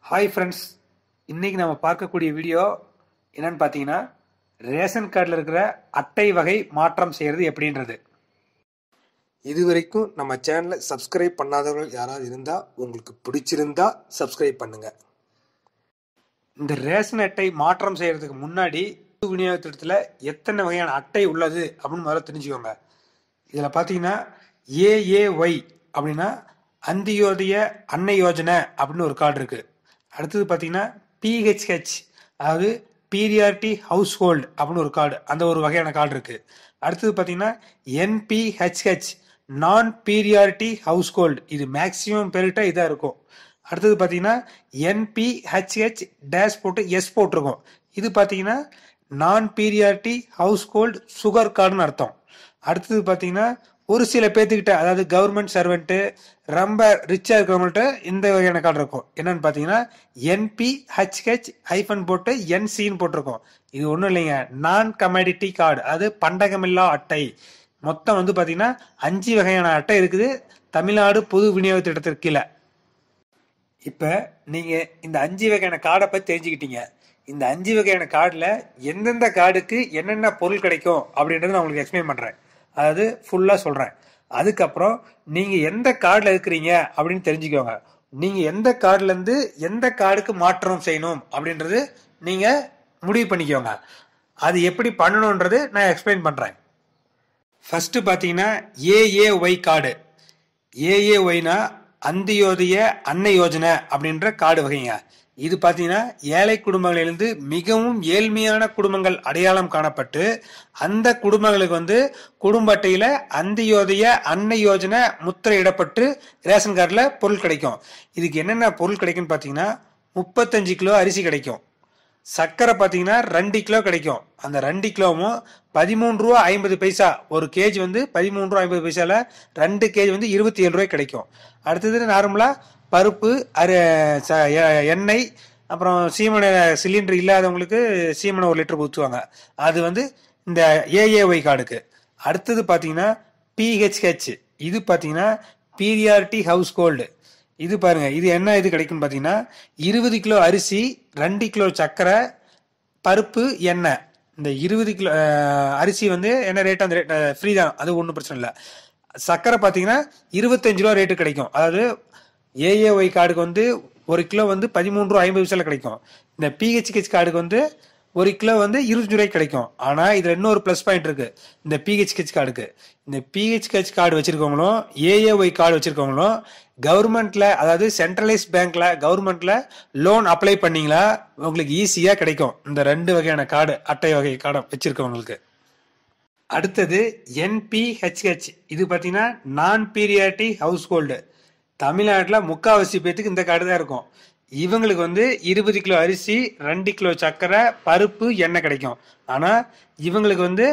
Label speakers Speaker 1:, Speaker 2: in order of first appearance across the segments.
Speaker 1: hi friends இன்னைக்கு நம்ம பார்க்கக்கூடிய வீடியோ என்னன்னு பார்த்தீங்கன்னா ரேஷன் கார்டில் இருக்கிற அட்டை வகை மாற்றம் செய்கிறது எப்படின்றது
Speaker 2: இது வரைக்கும் நம்ம சேனலை சப்ஸ்கிரைப் பண்ணாதவர்கள் யாராவது இருந்தால் உங்களுக்கு பிடிச்சிருந்தா சப்ஸ்கிரைப் பண்ணுங்க
Speaker 1: இந்த ரேஷன் அட்டை மாற்றம் செய்யறதுக்கு முன்னாடி பொது விநியோக திட்டத்தில் எத்தனை வகையான அட்டை உள்ளது அப்படின்னு முதல்ல தெரிஞ்சுக்கோங்க இதில் பார்த்தீங்கன்னா ஏஏஒய் அப்படின்னா அந்தியோதய அன்னை யோஜனை அப்படின்னு ஒரு கார்டு இருக்கு அடுத்தது பார்த்தீங்கன்னா பிஹெச்ஹெச் அதாவது பீரியாரிட்டி ஹவுஸ் ஹோல்டு அப்படின்னு ஒரு கார்டு அந்த ஒரு வகையான கார்டு இருக்கு அடுத்தது பார்த்தீங்கன்னா NPHH non priority household இது மேக்சிமம் பேர்கிட்ட இதாக இருக்கும் அடுத்தது பார்த்தீங்கன்னா என்பிஹெச்ஹெச் டேஷ் போட்டு எஸ் போட்டிருக்கும் இது பார்த்தீங்கன்னா non priority household sugar கார்டுன்னு அர்த்தம் அடுத்தது பார்த்தீங்கன்னா ஒரு சில பேர்த்துக்கிட்ட அதாவது கவர்மெண்ட் சர்வெண்ட்டு ரொம்ப ரிச்சாக இருக்கிறவங்கள்ட்ட இந்த வகையான கார்டு இருக்கும் என்னன்னு பார்த்தீங்கன்னா என்பி ஹெச்ஹெச் ஹைஃபன் போட்டு என்சின்னு போட்டிருக்கோம் இது ஒன்றும் இல்லைங்க நான் கமாடிட்டி கார்டு அது பண்டகமில்லா அட்டை மொத்தம் வந்து பார்த்தீங்கன்னா அஞ்சு வகையான அட்டை இருக்குது தமிழ்நாடு பொது விநியோக திட்டத்திற்கு கீழே இப்போ நீங்கள் இந்த அஞ்சு வகையான கார்டை பற்றி தெரிஞ்சுக்கிட்டீங்க இந்த அஞ்சு வகையான கார்டில் எந்தெந்த கார்டுக்கு என்னென்ன பொருள் கிடைக்கும் அப்படின்றத நான் உங்களுக்கு எக்ஸ்பிளைன் பண்ணுறேன் அதாவது ஃபுல்லாக சொல்கிறேன் அதுக்கப்புறம் நீங்கள் எந்த கார்டில் இருக்கிறீங்க அப்படின்னு தெரிஞ்சுக்கோங்க நீங்கள் எந்த கார்டுலேருந்து எந்த கார்டுக்கு மாற்றம் செய்யணும் அப்படின்றது நீங்கள் முடிவு பண்ணிக்கோங்க அது எப்படி பண்ணணுன்றது நான் எக்ஸ்பிளைன் பண்ணுறேன் ஃபர்ஸ்ட் பார்த்தீங்கன்னா ஏஏஒய் கார்டு ஏஏஒய்னா அந்தியோதய அன்னை யோஜனை அப்படின்ற கார்டு வகைங்க இது பார்த்தீங்கன்னா ஏழை குடும்பங்களிலிருந்து மிகவும் ஏழ்மையான குடும்பங்கள் அடையாளம் காணப்பட்டு அந்த குடும்பங்களுக்கு வந்து குடும்ப அட்டையில் அந்தியோதய அன்னை யோஜனை முத்திரையிடப்பட்டு ரேஷன் கார்டில் பொருள் கிடைக்கும் இதுக்கு என்னென்ன பொருள் கிடைக்கும்னு பார்த்தீங்கன்னா முப்பத்தஞ்சு கிலோ அரிசி கிடைக்கும் சர்க்கரை பார்த்தீங்கன்னா ரெண்டு கிலோ கிடைக்கும் அந்த ரெண்டு கிலோவும் பதிமூணு ரூபா ஐம்பது பைசா ஒரு கேஜி வந்து பதிமூணு ரூபா ஐம்பது பைசால ரெண்டு கேஜி வந்து இருபத்தி ஏழு ரூபாய் கிடைக்கும் அடுத்தது நார்மலாக பருப்பு அரு ச- எ- எண்ணெய் அப்புறம் சீமனை சிலிண்டர் இல்லாதவங்களுக்கு சீமனை ஒரு லிட்டர் ஊற்றுவாங்க அது வந்து இந்த ஏஏஒய் கார்டுக்கு அடுத்தது பார்த்தீங்கன்னா பிஹெச்ஹெச் இது பார்த்தீங்கன்னா பீரியாரிட்டி ஹவுஸ் ஹோல்டு இது பாருங்க இது என்ன இது கிடைக்கும் பார்த்தீங்கன்னா இருபது கிலோ அரிசி ரெண்டு கிலோ சர்க்கரை பருப்பு எண்ணெய் இந்த இருபது கிலோ அஹ், அரிசி வந்து என்ன ரேட் அந்த ரேட் ஃப்ரீ தான் அது ஒன்றும் பிரச்சனை இல்லை சர்க்கரை பார்த்தீங்கன்னா இருபத்தஞ்சு ரூபா ரேட்டு கிடைக்கும் அதாவது ஏஏஒய் கார்டுக்கு வந்து ஒரு கிலோ வந்து பதிமூணு ரூபா ஐம்பது பைசால கிடைக்கும் இந்த பிஹெச்ஹெச் கார்டுக்கு வந்து ஒரு கிலோ வந்து இருபத்தஞ்சு ரூபாய்க்கு கிடைக்கும் ஆனால் இதில் இன்னொரு ப்ளஸ் பாயிண்ட் இருக்கு இந்த பிஹெச்ஹெச் கார்டுக்கு இந்த பிஹெச்ஹெச் கார்டு வச்சிருக்கவங்களும் ஏஏஒய் கார்டு வச்சிருக்கவங்களும் கவர்மெண்ட்ல அதாவது சென்ட்ரலைஸ் பேங்க்ல கவர்மெண்ட்ல லோன் அப்ளை பண்ணீங்களா உங்களுக்கு ஈஸியா கிடைக்கும் இந்த ரெண்டு வகையான கார்டு அட்டை வகை கார்டு வச்சிருக்கவங்களுக்கு அடுத்தது என்பிஹெச்ஹெச் இது பார்த்தீங்கன்னா நான் பீரியாரிட்டி ஹவுஸ் ஹோல்டு தமிழ்நாட்டில் முக்காவாசி பேத்துக்கு இந்த கார்டு தான் இருக்கும் இவங்களுக்கு வந்து இருபது கிலோ அரிசி ரெண்டு கிலோ சர்க்கரை பருப்பு எண்ணெய் கிடைக்கும் ஆனால் இவங்களுக்கு வந்து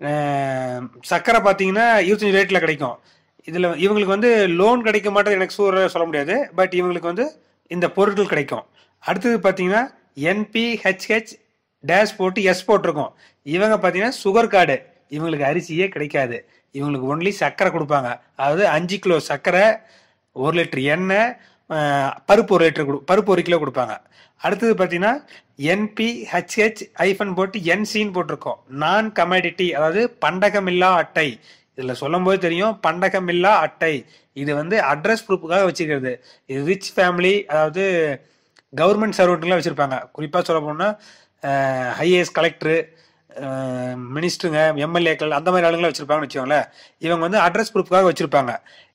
Speaker 1: அஹ், சர்க்கரை பார்த்தீங்கன்னா இருபத்தஞ்சு ரேட்டில் கிடைக்கும் இதில் இவங்களுக்கு வந்து லோன் கிடைக்க மாட்டேது எனக்கு சூற சொல்ல முடியாது பட் இவங்களுக்கு வந்து இந்த பொருட்கள் கிடைக்கும் அடுத்தது பார்த்தீங்கன்னா என்பிஹெச்ஹெச் டேஷ் போட்டு எஸ் போட்டிருக்கோம் இவங்க பார்த்தீங்கன்னா சுகர் கார்டு இவங்களுக்கு அரிசியே கிடைக்காது இவங்களுக்கு ஒன்லி சர்க்கரை கொடுப்பாங்க அதாவது அஞ்சு கிலோ சர்க்கரை ஒரு லிட்டர் எண்ணெய் அஹ், பருப்பு ஒரு லிட்டர் கொடு பருப்பு ஒரு கிலோ கொடுப்பாங்க அடுத்தது பார்த்தீங்கன்னா என்பிஹெச்ஹெச் ஐஃபன் போட்டு என்சின்னு போட்டிருக்கோம் நான் கமாடிட்டி அதாவது பண்டகமில்லா அட்டை இதில் சொல்லும்போது தெரியும் பண்டகமில்லா அட்டை இது வந்து அட்ரஸ் ப்ரூஃபுக்காக வச்சுக்கிறது இது ரிச் ஃபேமிலி அதாவது கவர்மெண்ட் சர்வெண்ட்லாம் வச்சுருப்பாங்க குறிப்பாக சொல்ல போனால் ஹைஏஎஸ் கலெக்டரு மினிஸ்டருங்க எம்எல்ஏக்கள் அந்த மாதிரி ஆளுங்களாம் வச்சுருப்பாங்கன்னு வச்சுக்கோங்களேன் இவங்க வந்து அட்ரஸ் ப்ரூஃபுக்காக வச்சுருப்பாங்க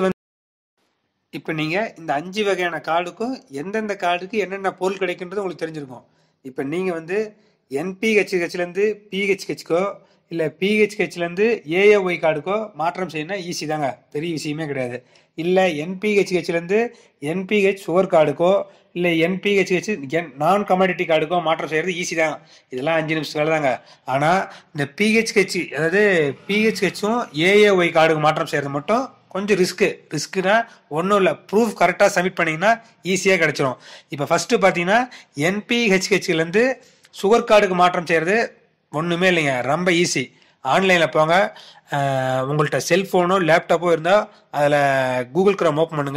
Speaker 1: இப்போ நீங்கள் இந்த அஞ்சு வகையான கார்டுக்கும் எந்தெந்த கார்டுக்கு என்னென்ன பொருள் கிடைக்குன்றது உங்களுக்கு தெரிஞ்சிருக்கும் இப்போ நீங்கள் வந்து என்பிஹெச்ஹெச்லேருந்து பிஹெச்ஹெச்க்கோ இல்லை பிஹெச்ஹெச்லேருந்து ஏஏஒய் கார்டுக்கோ மாற்றம் செய்யணும்னா ஈஸி தாங்க பெரிய விஷயமே கிடையாது இல்லை என்பிஹெச்ஹெச்லேருந்து என்பிஹெச் சுகர் கார்டுக்கோ இல்லை என்பிஹெச்ஹெச் என் நான் கமாடிட்டி கார்டுக்கோ மாற்றம் செய்கிறது ஈஸி தான் இதெல்லாம் அஞ்சு நிமிஷம் வேலை தாங்க ஆனால் இந்த பிஹெச்ஹெச் அதாவது பிஹெச்ஹெச்சும் ஏஏஒய் கார்டுக்கு மாற்றம் செய்கிறது மட்டும் கொஞ்சம் ரிஸ்க்கு ரிஸ்க்குனா ஒன்றும் இல்லை ப்ரூஃப் கரெக்டாக சப்மிட் பண்ணீங்கன்னா ஈஸியாக கிடைச்சிரும் இப்போ ஃபஸ்ட்டு பார்த்தீங்கன்னா என்பிஹெச்ஹெச்லேருந்து சுகர் கார்டுக்கு மாற்றம் செய்கிறது ஒன்றுமே இல்லைங்க ரொம்ப ஈஸி ஆன்லைனில் போங்க அஹ், உங்கள்கிட்ட செல்ஃபோனோ லேப்டாப்போ இருந்தால் அதில் கூகுள் க்ரோம் ஓப்பன் பண்ணுங்கள்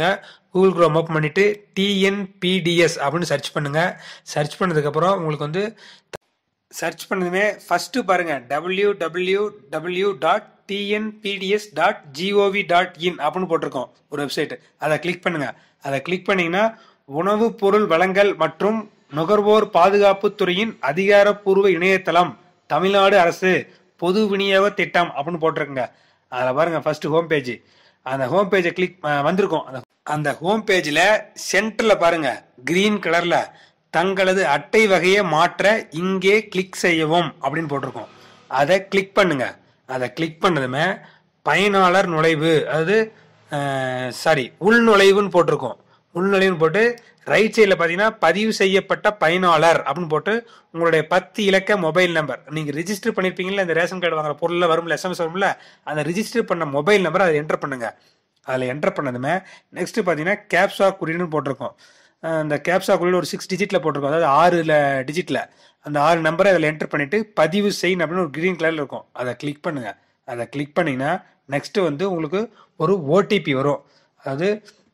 Speaker 1: கூகுள் குரோம் ஓப்பன் பண்ணிட்டு டிஎன்பிடிஎஸ் அப்படின்னு சர்ச் பண்ணுங்க சர்ச் பண்ணதுக்கப்புறம் உங்களுக்கு வந்து சர்ச் பண்ணதுமே ஃபர்ஸ்ட் பாருங்க W W W dot TNPDS dot GOV dot in அப்படின்னு போட்டிருக்கோம் ஒரு வெப்சைட் அதை கிளிக் பண்ணுங்க அதை கிளிக் பண்ணீங்கன்னா உணவுப் பொருள் வழங்கல் மற்றும் நுகர்வோர் பாதுகாப்பு துறையின் அதிகாரப்பூர்வ இணையதளம் தமிழ்நாடு அரசு பொது விநியோக திட்டம் அப்படின்னு போட்டிருக்குங்க அதில் பாருங்க ஃபர்ஸ்ட் ஹோம் பேஜ் அந்த ஹோம் பேஜை கிளிக் வந்திருக்கும் அந்த அந்த ஹோம் பேஜில் சென்டரில் பாருங்க கிரீன் கலர்ல தங்களது அட்டை வகையை மாற்ற இங்கே கிளிக் செய்யவும் அப்படின்னு போட்டிருக்கோம் அதை கிளிக் பண்ணுங்க அதை கிளிக் பண்ணதுமே பயனாளர் நுழைவு அதாவது சாரி உள்நுழைவுன்னு போட்டிருக்கோம் உள்நுழைவுன்னு போட்டு ரைட் சைடில் பார்த்தீங்கன்னா பதிவு செய்யப்பட்ட பயனாளர் அப்படின்னு போட்டு உங்களுடைய பத்து இலக்க மொபைல் நம்பர் நீங்கள் ரிஜிஸ்டர் பண்ணியிருப்பீங்களா இந்த ரேஷன் கார்டு வாங்குற பொருளில் வரும்ல எஸ்எம்எஸ் வரும்ல அந்த ரிஜிஸ்டர் பண்ண மொபைல் நம்பர் அதை என்டர் பண்ணுங்க அதில் என்டர் பண்ணதுமே நெக்ஸ்ட் பார்த்தீங்கன்னா கேப்சா குறின்னு போட்டிருக்கோம் அஹ் அந்த கேப்சா குறியில் ஒரு சிக்ஸ் டிஜிட்டில் போட்டிருக்கோம் அதாவது ஆறுல டிஜிட்டில் அந்த ஆறு நம்பரை அதில் என்டர் பண்ணிட்டு பதிவு செய்யணும் அப்படின்னு ஒரு கிரீன் கலரில் இருக்கும் அதை கிளிக் பண்ணுங்க அதை கிளிக் பண்ணீங்கன்னா நெக்ஸ்ட் வந்து உங்களுக்கு ஒரு ஓடிபி வரும் அதாவது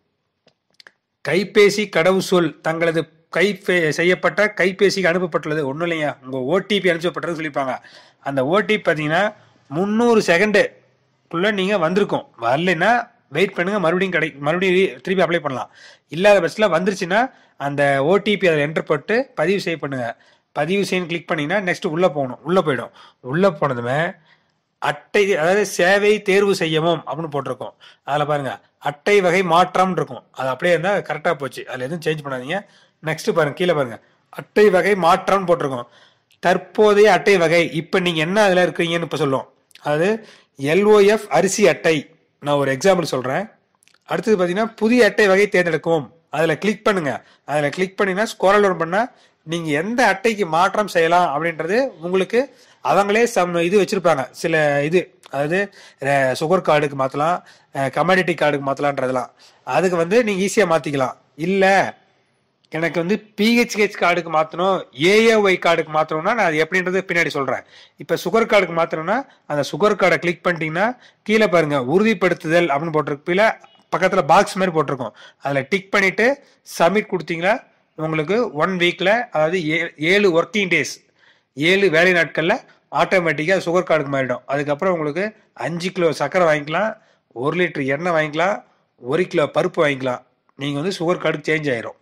Speaker 1: கைபேசி கடவுச்சொல் தங்களது கை செய்யப்பட்ட கைபேசிக்கு அனுப்பப்பட்டுள்ளது ஒன்றும் இல்லைங்க உங்கள் ஓடிபி அனுப்பப்பட்டது சொல்லியிருப்பாங்க அந்த ஓடிபி பார்த்தீங்கன்னா முந்நூறு செகண்டுக்குள்ளே நீங்கள் வந்திருக்கும் வரலைன்னா வெயிட் பண்ணுங்க மறுபடியும் கிடை மறுபடியும் திருப்பி அப்ளை பண்ணலாம் இல்லாத பட்சத்தில் வந்துருச்சுன்னா அந்த ஓடிபி அதில் என்டர் போட்டு பதிவு செய்ய பண்ணுங்க பதிவு செய்யணும் கிளிக் பண்ணீங்கன்னா நெக்ஸ்ட் உள்ளே போகணும் உள்ளே போயிடும் உள்ளே போனதுமே அட்டை அதாவது சேவை தேர்வு செய்யவும் அப்படின்னு போட்டிருக்கோம் அதில் பாருங்க அட்டை வகை மாற்றம் இருக்கும் அது அப்படியே இருந்தால் கரெக்டாக போச்சு அதில் எதுவும் சேஞ்ச் பண்ணாதீங்க நெக்ஸ்ட் பாருங்க கீழே பாருங்க அட்டை வகை மாற்றம்னு போட்டிருக்கோம் தற்போதைய அட்டை வகை இப்போ நீங்கள் என்ன அதில் இருக்கீங்கன்னு இப்போ சொல்லும் அதாவது எல்ஓஎஃப் அரிசி அட்டை நான் ஒரு எக்ஸாம்பிள் சொல்கிறேன் அடுத்தது பார்த்தீங்கன்னா புதிய அட்டை வகை தேர்ந்தெடுக்கவும் அதில் கிளிக் பண்ணுங்க அதில் கிளிக் பண்ணிங்கன்னா ஸ்கோரல் டவுன் பண்ணால் நீங்கள் எந்த அட்டைக்கு மாற்றம் செய்யலாம் அப்படின்றது உங்களுக்கு அவங்களே சம் இது வச்சுருப்பாங்க சில இது அதாவது சுகர் கார்டுக்கு மாற்றலாம் கமாடிட்டி கார்டுக்கு மாற்றலான்றதெல்லாம் அதுக்கு வந்து நீங்கள் ஈஸியாக மாற்றிக்கலாம் இல்லை எனக்கு வந்து பிஹெச்ஹெச் கார்டுக்கு மாற்றணும் ஏஏஒய் கார்டுக்கு மாற்றணும்னா நான் அது எப்படின்றது பின்னாடி சொல்கிறேன் இப்போ சுகர் கார்டுக்கு மாற்றணும்னா அந்த சுகர் கார்டை கிளிக் பண்ணிட்டீங்கன்னா கீழே பாருங்க உறுதிப்படுத்துதல் அப்படின்னு போட்டிருக்கு கீழே பக்கத்தில் பாக்ஸ் மாதிரி போட்டிருக்கோம் அதில் டிக் பண்ணிட்டு சப்மிட் கொடுத்தீங்கன்னா உங்களுக்கு ஒன் வீக்கில் அதாவது ஏ- ஏழு ஒர்க்கிங் டேஸ் ஏழு வேலை நாட்களில் ஆட்டோமேட்டிக்காக சுகர் கார்டுக்கு மாறிடும் அதுக்கப்புறம் உங்களுக்கு அஞ்சு கிலோ சர்க்கரை வாங்கிக்கலாம் ஒரு லிட்டர் எண்ணெய் வாங்கிக்கலாம் ஒரு கிலோ பருப்பு வாங்கிக்கலாம் நீங்கள் வந்து சுகர் கார்டுக்கு சேஞ்ச் ஆயிரும்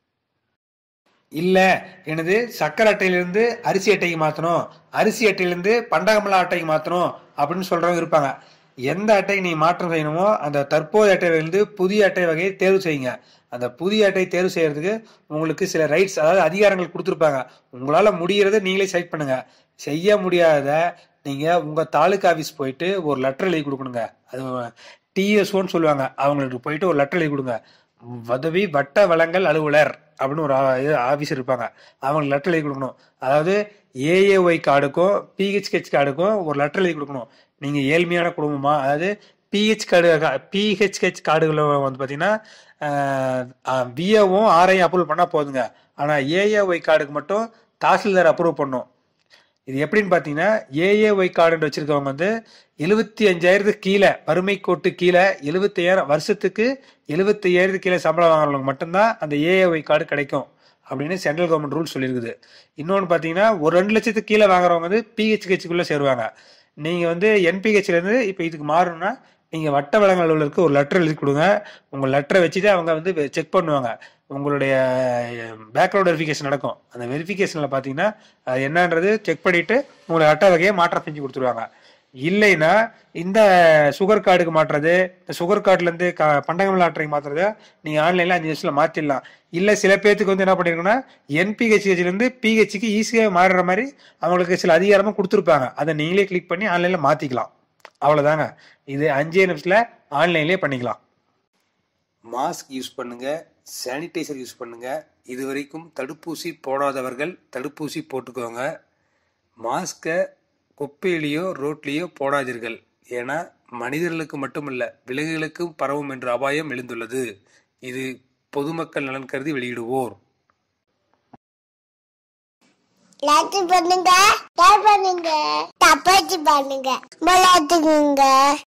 Speaker 1: இல்லை எனது சக்கரை அட்டையிலிருந்து அரிசி அட்டைக்கு மாற்றணும் அரிசி அட்டையிலிருந்து பண்டகமலா அட்டைக்கு மாற்றணும் அப்படின்னு சொல்கிறவங்க இருப்பாங்க எந்த அட்டைக்கு நீங்கள் மாற்றம் செய்யணுமோ அந்த தற்போதைய அட்டையிலிருந்து புதிய அட்டை வகையை தேர்வு செய்யுங்க அந்த புதிய அட்டை தேர்வு செய்யறதுக்கு உங்களுக்கு சில ரைட்ஸ் அதாவது அதிகாரங்கள் கொடுத்துருப்பாங்க உங்களால் முடிகிறத நீங்களே செலக்ட் பண்ணுங்க செய்ய முடியாத நீங்கள் உங்கள் தாலுக்கா ஆஃபீஸ் போயிட்டு ஒரு லெட்டர் எழுதி கொடுக்கணுங்க அது டிஎஸ்ஓன்னு சொல்லுவாங்க அவங்களுக்கு போயிட்டு ஒரு லெட்டர் எழுதி கொடுங்க உதவி வட்ட வளங்கள் அலுவலர் அப்படின்னு ஒரு ஆஃபீஸர் இருப்பாங்க அவங்களுக்கு லெட்டர் எழுதி கொடுக்கணும் அதாவது ஏஏஒய் கார்டுக்கும் பிஹெச்ஹெச் கார்டுக்கும் ஒரு லெட்டர் எழுதி கொடுக்கணும் நீங்கள் ஏழ்மையான குடும்பமா அதாவது பிஹெச் கார்டு பிஹெச்ஹெச் கார்டுகளை வந்து பார்த்தீங்கன்னா பிஏவும் ஆர்ஐயும் அப்ரூவல் பண்ணால் போதுங்க ஆனால் ஏஏஒய் கார்டுக்கு மட்டும் தாசில்தார் அப்ரூவ் பண்ணும் இது எப்படின்னு பார்த்தீங்கன்னா ஏஏஒய் கார்டு வச்சிருக்கவங்க வந்து எழுபத்தி அஞ்சாயிரத்துக்கு கீழே வறுமை கோட்டு கீழே எழுபத்தையாயிரம் வருஷத்துக்கு எழுபத்தையாயிரத்துக்கு கீழே சம்பளம் வாங்குறவங்களுக்கு மட்டும்தான் அந்த ஏஏஒய் கார்டு கிடைக்கும் அப்படின்னு சென்ட்ரல் கவர்மெண்ட் ரூல் சொல்லியிருக்குது இன்னொன்று பார்த்தீங்கன்னா ஒரு ரெண்டு லட்சத்துக்கு கீழே வாங்குறவங்க வந்து பிஹெச்ஹெச்சுக்குள்ளே சேருவாங்க நீங்கள் வந்து என்பிஹெச்லேருந்து இப்போ இதுக்கு மாறணும்னா நீங்கள் வட்ட வளங்கள் அலுவலருக்கு ஒரு லெட்டர் எழுதி கொடுங்க உங்கள் லெட்டரை வச்சுட்டு அவங்க வந்து செக் பண்ணுவாங்க உங்களுடைய பேக்ரவுண்ட் வெரிஃபிகேஷன் நடக்கும் அந்த வெரிஃபிகேஷனில் பார்த்தீங்கன்னா அது என்னன்றது செக் பண்ணிட்டு உங்களை அட்டை வகையை மாற்றம் செஞ்சு கொடுத்துருவாங்க இல்லைன்னா இந்த சுகர் கார்டுக்கு மாற்றுறது இந்த சுகர் கார்டுலேருந்து க பண்டகமல் அட்டைக்கு மாற்றுறத நீங்கள் ஆன்லைனில் அஞ்சு நிமிஷத்தில் மாற்றிடலாம் இல்லை சில பேர்த்துக்கு வந்து என்ன பண்ணிருக்குன்னா என்பிஹெச்ஹெச்லேருந்து பிஹெச்சுக்கு ஈஸியாக மாறுற மாதிரி அவங்களுக்கு சில அதிகாரமும் கொடுத்துருப்பாங்க அதை நீங்களே கிளிக் பண்ணி ஆன்லைனில் மாற்றிக்கலாம் அவ்வளோதாங்க இது அஞ்சே நிமிஷத்தில் ஆன்லைன்லேயே பண்ணிக்கலாம் மாஸ்க் யூஸ் பண்ணுங்க சானிடைசர் யூஸ் பண்ணுங்க இது வரைக்கும் தடுப்பூசி போடாதவர்கள் தடுப்பூசி போட்டுக்கோங்க மாஸ்கை குப்பையிலேயோ ரோட்லேயோ போடாதீர்கள் ஏன்னா மனிதர்களுக்கு மட்டுமல்ல விலங்குகளுக்கும் பரவும் என்ற அபாயம் எழுந்துள்ளது இது பொதுமக்கள் நலன் கருதி வெளியிடுவோர்
Speaker 3: லைக் பண்ணுங்க ஷேர் பண்ணுங்க சப்பாத்தி பண்ணுங்க விளையாட்டுங்க